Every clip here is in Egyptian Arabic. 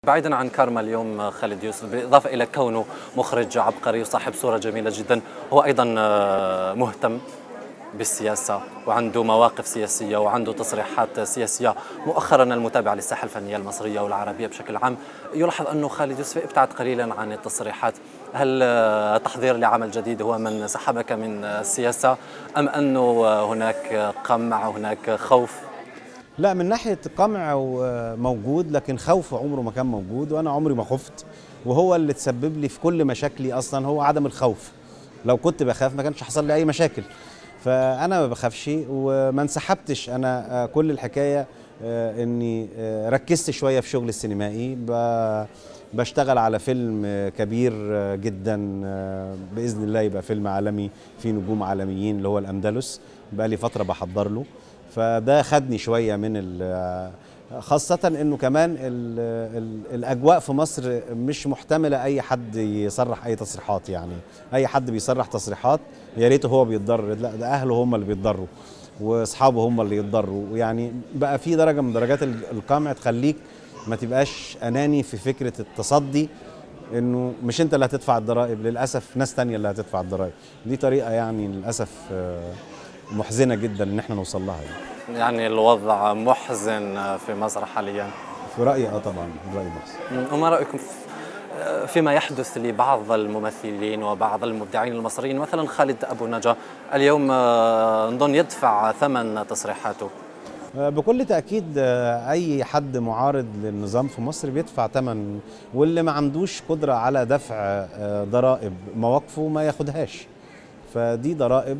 بعيدا عن كارما اليوم خالد يوسف بالإضافة إلى كونه مخرج عبقري وصاحب صورة جميلة جدا هو أيضا مهتم بالسياسة وعنده مواقف سياسية وعنده تصريحات سياسية مؤخرا المتابع للساحة الفنية المصرية والعربية بشكل عام يلاحظ أنه خالد يوسف ابتعد قليلا عن التصريحات هل تحضير لعمل جديد هو من سحبك من السياسة أم أنه هناك قمع وهناك خوف لا من ناحيه قمع موجود لكن خوف عمره ما كان موجود وانا عمري ما خفت وهو اللي تسبب لي في كل مشاكلي اصلا هو عدم الخوف لو كنت بخاف ما كانش حصل لي اي مشاكل فانا ما بخافش وما انسحبتش انا كل الحكايه اني ركزت شويه في شغل السينمائي بشتغل على فيلم كبير جدا باذن الله يبقى فيلم عالمي فيه نجوم عالميين اللي هو الاندلس بقى لي فتره بحضر له فده خدني شويه من خاصة انه كمان ال ال الاجواء في مصر مش محتملة اي حد يصرح اي تصريحات يعني اي حد بيصرح تصريحات يا ريته هو بيتضرر لا ده اهله هم اللي بيتضروا واصحابه هم اللي يتضروا ويعني بقى في درجة من درجات القمع تخليك ما تبقاش اناني في فكرة التصدي انه مش انت اللي هتدفع الضرائب للاسف ناس تانية اللي هتدفع الضرائب دي طريقة يعني للاسف محزنة جدا ان احنا نوصل لها يعني. يعني الوضع محزن في مصر حاليا في رأيي اه طبعا في رأيي محزن وما رأيكم فيما يحدث لبعض الممثلين وبعض المبدعين المصريين مثلا خالد أبو نجا اليوم نظن يدفع ثمن تصريحاته بكل تأكيد أي حد معارض للنظام في مصر بيدفع ثمن واللي ما عندوش قدرة على دفع ضرائب مواقفه ما ياخدهاش فدي ضرائب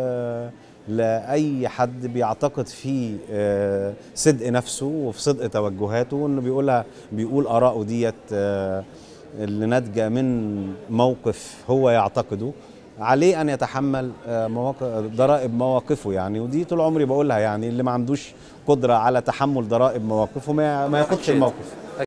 لاي حد بيعتقد في صدق نفسه وفي صدق توجهاته وانه بيقولها بيقول اراءه ديت اللي ناتجه من موقف هو يعتقده عليه ان يتحمل مواقف ضرائب مواقفه يعني ودي طول عمري بقولها يعني اللي ما عندوش قدره على تحمل ضرائب مواقفه ما ياخدش الموقف